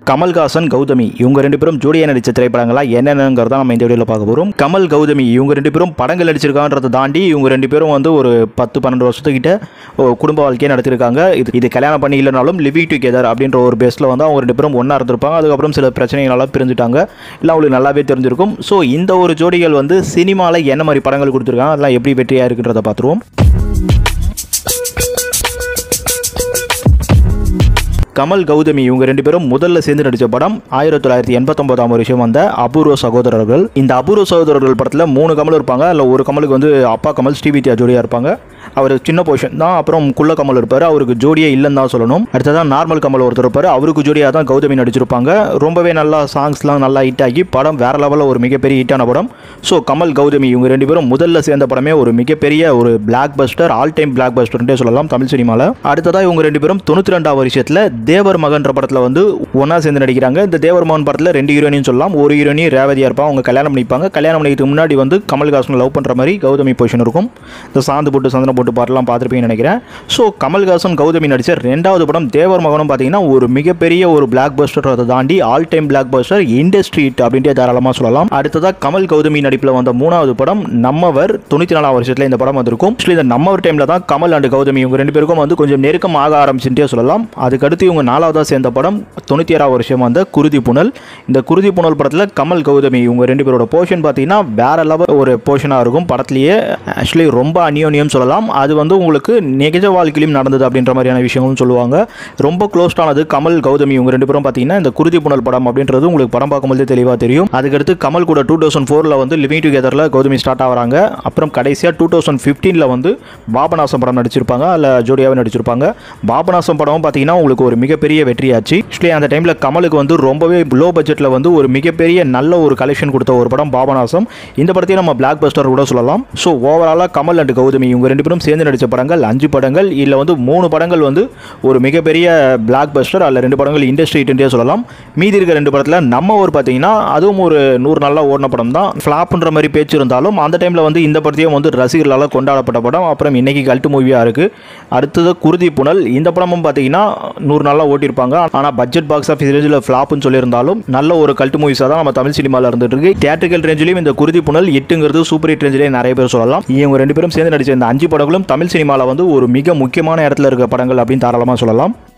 கமல்ஹாசன் கௌதமி இவங்க ரெண்டு பேரும் ஜோடியாக நடித்த திரைப்படங்களா என்னென்னங்கிறத நம்ம இந்த வீடியோவில் பார்க்க போகிறோம் கமல் கௌதமி இவங்க ரெண்டு பேரும் படங்கள் நடிச்சிருக்கான்றதை தாண்டி இவங்க ரெண்டு பேரும் வந்து ஒரு பத்து பன்னெண்டு வருஷத்துக்கிட்ட ஒரு குடும்ப வாழ்க்கையை நடத்திருக்காங்க இது இது கல்யாணம் பண்ணி இல்லைனாலும் லிவிங் டுகெதர் அப்படின்ற ஒரு பேஸில் வந்து அவங்க ரெண்டு பேரும் ஒன்றா இருந்திருப்பாங்க அதுக்கப்புறம் சில பிரச்சனைகளால் பிரிஞ்சுட்டாங்க இல்லை அவங்களுக்கு நல்லாவே தெரிஞ்சிருக்கும் ஸோ இந்த ஒரு ஜோடிகள் வந்து சினிமாவில் என்ன மாதிரி படங்கள் கொடுத்துருக்காங்க அதெல்லாம் எப்படி வெற்றியாக இருக்குன்றதை பார்த்துருவோம் கமல் கௌதமி இவங்க ரெண்டு பேரும் முதல்ல சேர்ந்து நடித்த படம் ஆயிரத்தி தொள்ளாயிரத்தி எண்பத்தொன்பதாம் வருஷம் வந்த அபூர்வ சகோதரர்கள் இந்த அபூர்வ சகோதரர்கள் படத்தில் மூணு கமல் இருப்பாங்க அதில் ஒரு கமலுக்கு வந்து அப்பா கமல் ஸ்ரீவித்யா ஜோடியாக இருப்பாங்க அவர் சின்ன போர்ஷன் தான் அப்புறம் குள்ள கமல் இருப்பார் அவருக்கு ஜோடியே இல்லைன்னு தான் சொல்லணும் அடுத்ததான் நார்மல் கமல் ஒருத்தர் இருப்பார் அவருக்கு ஜோடியாக தான் கௌதமி நடிச்சிருப்பாங்க ரொம்பவே நல்லா சாங்ஸ்லாம் நல்லா ஹிட் ஆகி படம் வேற லெவலில் ஒரு மிகப்பெரிய ஹிட்டான படம் ஸோ கமல் கௌதமி இவங்க ரெண்டு பேரும் முதல்ல சேர்ந்த படமே ஒரு மிகப்பெரிய ஒரு பிளாக் பஸ்டர் ஆல் டைம் பிளாக் பஸ்டர்ன்றே சொல்லலாம் தமிழ் சினிமாவில் அடுத்ததாக இவங்க ரெண்டு பேரும் தொண்ணூற்றி ரெண்டாம் வருஷத்தில் தேவர் மகன்ற படத்தில் வந்து ஒன்றா சேர்ந்து நடிக்கிறாங்க இந்த தேவர் மகன் படத்தில் ரெண்டு ஹீரோயின்னு சொல்லலாம் ஒரு ஹீரோயினி ரேவதியாக இருப்பாங்க அவங்க கல்யாணம் பண்ணிப்பாங்க கல்யாணம் பண்ணிக்கிறதுக்கு முன்னாடி வந்து கமல்ஹாசன் லவ் பண்ணுற மாதிரி கௌதமி பொசிஷன் இருக்கும் இந்த சாந்து போட்டு சந்தனம் போட்டு பாட்டெல்லாம் பார்த்துருப்பீங்கன்னு நினைக்கிறேன் ஸோ கமல்ஹாசன் கௌதமி நடித்த ரெண்டாவது படம் தேவர் மகனும் பார்த்தீங்கன்னா ஒரு மிகப்பெரிய ஒரு பிளாக் பஸ்டர் அதை தாண்டி all time blockbuster industry hit அப்படின்ட்டு தாராளமாக சொல்லலாம் அடுத்ததாக கமல் கௌதமி நடிப்பில் வந்த மூணாவது படம் நம்மவர் தொண்ணூற்றி நாலாம் வருஷத்தில் இந்த படம் வந்திருக்கும் ஆக்சுவலி இந்த நம்மவர் டைமில் தான் கமல் அண்ட் கௌதமி இவங்க ரெண்டு பேருக்கும் வந்து கொஞ்சம் நெருக்கம் ஆக ஆரம்பிச்சுட்டே சொல்லலாம் அதுக்கடுத்து இவங்க நாலாவதாக சேர்ந்த படம் தொண்ணூற்றி ஆறாம் வருஷம் வந்த குருதி புனல் இந்த குருதி புனல் படத்தில் கமல் கௌதமி இவங்க ரெண்டு பேரோட போர்ஷன் பார்த்தீங்கன்னா வேற லெவல் ஒரு போர்ஷனாக இருக்கும் படத்துலேயே ஆக்சுவலி ரொம்ப அந்யோன்யம் சொல்லலாம் அது வந்து உங்களுக்கு நிஜ வாழ்க்கையிலும் நடந்தது அப்படின்ற மாதிரியான விஷயங்களும் சொல்லுவாங்க ரொம்ப க்ளோஸ்டானது கமல் கௌதமி இவங்க ரெண்டு பேரும் பார்த்தீங்கன்னா இந்த குருதி புனல் படம் அப்படின்றது உங்களுக்கு படம் பார்க்கும்போது தெளிவாக தெரியும் அதுக்கடுத்து கமல் கூட டூ தௌசண்ட் ஃபோரில் வந்து லிவிங் டுகெதரில் கௌதமி ஸ்டார்ட் ஆகிறாங்க அப்புறம் கடைசியாக டூ தௌசண்ட் ஃபிஃப்டீனில் வந்து பாபநாசம் படம் நடிச்சிருப்பாங்க அதில் ஜோடியாவே நடிச்சிருப்பாங்க பாபநாசம் படமும் பார்த்தீங்கன்னா உங்களுக்கு ஒரு மிகப்பெரிய வெற்றியாச்சு ஆக்சுவலி அந்த டைமில் கமலுக்கு வந்து ரொம்பவே லோ பட்ஜெட்டில் வந்து ஒரு மிகப்பெரிய நல்ல ஒரு கலெக்ஷன் கொடுத்த ஒரு படம் பாபநாசம் இந்த படத்தையும் நம்ம பிளாக் பஸ்டர் கூட சொல்லலாம் ஸோ ஓவராலாக கமல் அண்ட் கௌதமி இவங்க ரெண்டு பேரும் சேர்ந்து நடித்த படங்கள் அஞ்சு படங்கள் இல்லை வந்து மூணு படங்கள் வந்து ஒரு மிகப்பெரிய பிளாக் பஸ்டர் அதில் ரெண்டு படங்கள் இண்டஸ்ட்ரி ஹிட்ன்றே சொல்லலாம் மீதி இருக்க ரெண்டு படத்தில் நம்ம ஒரு பார்த்தீங்கன்னா அதுவும் ஒரு நூறு நாளாக ஓடின படம் தான் ஃப்ளாப்ன்ற மாதிரி பேச்சு இருந்தாலும் அந்த டைமில் வந்து இந்த படத்தையும் வந்து ரசிகர்களால் கொண்டாடப்பட்ட படம் அப்புறம் இன்னைக்கு கல்ட்டு மூவியாக இருக்குது அடுத்தது குருதி புனல் இந்த படமும் பார்த்தீங்கன்னா நூறு நாளாக ஓட்டியிருப்பாங்க ஆனால் பட்ஜெட் பாக்ஸ் ஆஃபீஸ் ரேஞ்சில் ஃப்ளாப்னு சொல்லியிருந்தாலும் நல்ல ஒரு கல்ட்டு மூவிஸாக தான் நம்ம தமிழ் சினிமாவில் இருந்துட்டு இருக்கு தியேட்டர்கள் ரேஞ்சிலையும் இந்த குருதி புனல் எட்டுங்கிறது சூப்பர் ஹிட் ரேஞ்சிலே நிறைய பேர் சொல்லலாம் இவங்க ரெண்டு பேரும் சேர்ந்து நடிச்ச இந்த அஞ்சு படங்களும் தமிழ் சினிமாவில் வந்து ஒரு மிக முக்கியமான இடத்துல இருக்க படங்கள் அப்படின்னு தாராளமாக சொல்லலாம்